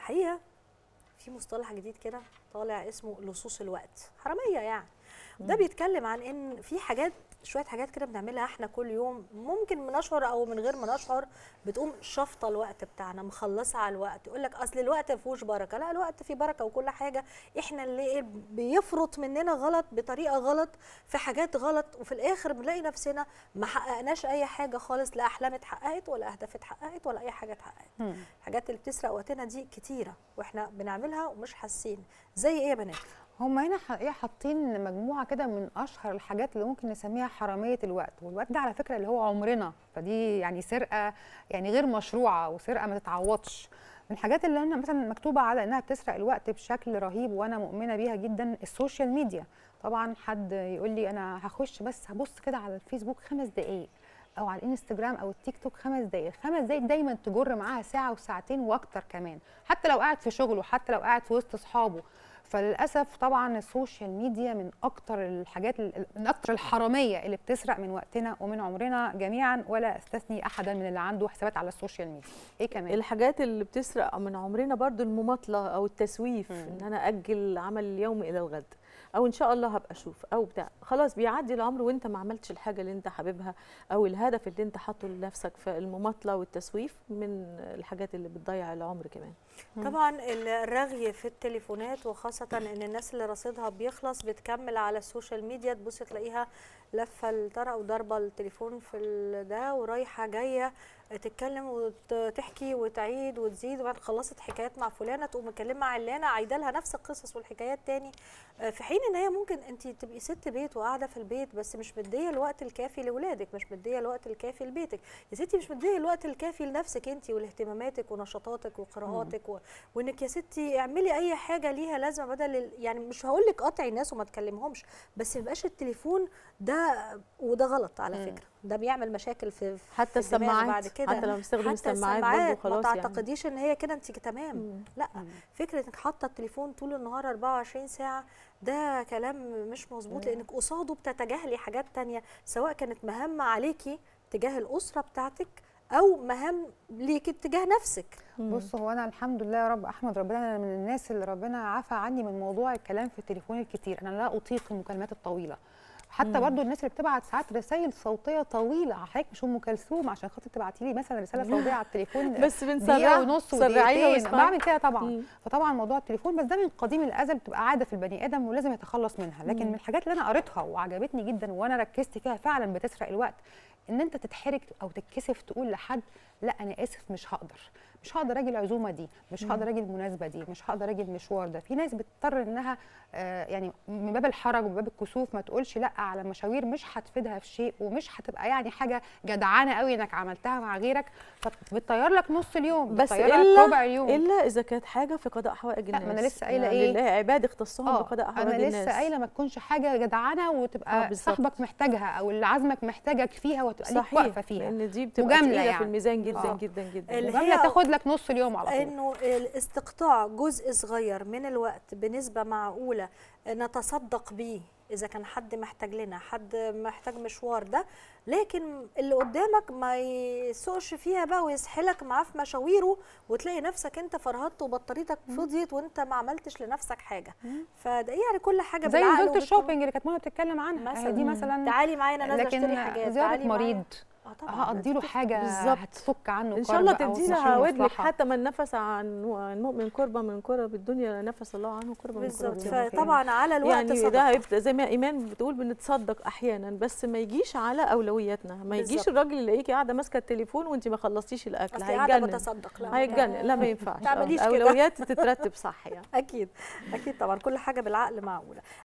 الحقيقه في مصطلح جديد كده طالع اسمه لصوص الوقت حراميه يعني ده بيتكلم عن ان في حاجات شويه حاجات كده بنعملها احنا كل يوم ممكن بنشعر او من غير ما نشعر بتقوم شافطه الوقت بتاعنا مخلصه على الوقت يقول لك اصل الوقت ما فيهوش بركه لا الوقت فيه بركه وكل حاجه احنا اللي إيه بيفرط مننا غلط بطريقه غلط في حاجات غلط وفي الاخر بنلاقي نفسنا ما حققناش اي حاجه خالص لا احلام اتحققت ولا اهداف اتحققت ولا اي حاجه اتحققت الحاجات اللي بتسرق وقتنا دي كتيره واحنا بنعملها ومش حاسين زي ايه يا بنات هم هنا حقيقة حاطين مجموعة كده من أشهر الحاجات اللي ممكن نسميها حرامية الوقت والوقت ده على فكرة اللي هو عمرنا فدي يعني سرقة يعني غير مشروعة وسرقة ما تتعوضش من الحاجات اللي هنا مثلا مكتوبة على إنها بتسرق الوقت بشكل رهيب وأنا مؤمنة بيها جدا السوشيال ميديا طبعا حد يقول لي أنا هخش بس هبص كده على الفيسبوك خمس دقايق او على الانستجرام او التيك توك خمس دقائق خمس دقائق دايما تجر معاها ساعه وساعتين واكتر كمان حتى لو قاعد في شغله حتى لو قاعد في وسط اصحابه فللاسف طبعا السوشيال ميديا من اكتر الحاجات من اكتر الحراميه اللي بتسرق من وقتنا ومن عمرنا جميعا ولا استثني احدا من اللي عنده حسابات على السوشيال ميديا ايه كمان الحاجات اللي بتسرق من عمرنا برضو المماطله او التسويف مم. ان انا اجل عمل اليوم الى الغد او ان شاء الله هبقى اشوف او بتاع خلاص بيعدي العمر وانت ما عملتش الحاجه اللي انت حاببها او الهدف اللي انت حاطه لنفسك فالمماطله والتسويف من الحاجات اللي بتضيع العمر كمان طبعا الرغي في التليفونات وخاصة ان الناس اللي رصيدها بيخلص بتكمل على السوشيال ميديا تبص تلاقيها لفة الطرق وضربة التليفون في ال- ده ورايحة جاية تتكلم وتحكي وتعيد وتزيد وبعد خلصت حكايات مع فلانة تقوم مكلمة علانة عايدة لها نفس القصص والحكايات تاني آه، في حين ان هي ممكن انت تبقي ست بيت وقاعدة في البيت بس مش مدية الوقت الكافي لاولادك مش مدية الوقت الكافي لبيتك يا ستي مش مدية الوقت الكافي لنفسك انت ولاهتماماتك ونشاطاتك وقراءاتك و... وانك يا ستي اعملي اي حاجه ليها لازمه بدل ال- يعني مش هقول لك قطعي الناس وما تكلمهمش بس ما يبقاش التليفون ده وده غلط على مم. فكره ده بيعمل مشاكل في في حتى الدماغ السماعات بعد كده حتى لو بنستخدم حتى السماعات برضه السماعات ما خلاص يعني تعتقديش ان هي كده انت تمام مم. لا فكره انك حاطه التليفون طول النهار 24 ساعه ده كلام مش مظبوط لانك قصاده بتتجاهلي حاجات تانية سواء كانت مهمه عليكي تجاه الاسره بتاعتك او مهام ليكي تجاه نفسك مم. بص هو انا الحمد لله يا رب احمد ربنا انا من الناس اللي ربنا عفى عني من موضوع الكلام في التليفون الكتير انا لا اطيق المكالمات الطويله حتى مم. برضو الناس اللي بتبعت ساعات رسائل صوتيه طويله حضرتك مش ام كلثوم عشان خاطر تبعتي لي مثلا رساله صوتيه على التليفون بس دقيقه بنسرعها ونص سرعيها ودقيقتين واسمعي. بعمل كده طبعا مم. فطبعا موضوع التليفون بس ده من قديم الازل بتبقى عاده في البني ادم ولازم يتخلص منها لكن مم. من الحاجات اللي انا قريتها وعجبتني جدا وانا ركزت فيها فعلا بتسرق الوقت ان انت تتحرج او تتكسف تقول لحد لا انا اسف مش هقدر مش هقدر اجي العزومه دي مش هقدر اجي المناسبه دي مش هقدر اجي المشوار ده في ناس بتضطر انها آه يعني من باب الحرج ومن باب الكسوف ما تقولش لا على مشاوير مش هتفيدها في شيء ومش هتبقى يعني حاجه جدعانه قوي انك عملتها مع غيرك فبتطير لك نص اليوم بس بتطير لك الا ربع اليوم الا اذا كانت حاجه في قضاء حوائج لا، الناس ما أنا لسه قايلة يعني إيه؟ لله عباد اختصهم اه بقضاء حوائج انا الناس لسه قايله ما تكونش حاجه جدعانه آه، وتبقى بالظبط. صاحبك محتاجها او اللي عازمك محتاجك فيها وتبقى ليك صحيح واقفه فيها لان دي بتبقى مجاملة تقيله يعني. في الميزان جدا آه. جدا جدا اللي مجامله هي- تاخد لك نص اليوم على طول انه الاستقطاع جزء صغير من الوقت بنسبه معقوله نتصدق بيه اذا كان حد محتاج لنا حد محتاج مشوار ده لكن اللي قدامك ما يسوقش فيها بقى ويسحلك معاه في مشاويره وتلاقي نفسك انت فرهدت وبطاريتك فضيت وانت ما عملتش لنفسك حاجه فده يعني كل حاجه زي بالعقل نزوله وبالتو- الشوبينج اللي كانت منى بتتكلم عنها مثلا أهي دي مثلا تعالي معايا انا نازله اشتري لكن حاجات زياره تعالي معايا. مريض اه طبعا هقضي له حاجه بالظبط. هتفك عنه ان شاء الله كرب أو تدي تمشي لها له ودنك مصلحة. حتى من نفس عن عن مؤمن كربه من كرب الدنيا نفس الله عنه كربه من بالظبط كرب الدنيا. فطبعا على الوقت يعني صدقة. ده هيبقى زي ما ايمان بتقول بنتصدق احيانا بس ما يجيش على اولوياتنا ما يجيش بالظبط. الراجل اللي يلاقيكي قاعده ماسكه التليفون وانت ما خلصتيش الاكل اصل قاعده هيتجنن بتصدق لا هيتجنن لا ما ينفعش تعمليش آه، كده. الاولويات تترتب صح يعني اكيد اكيد طبعا كل حاجه بالعقل معقوله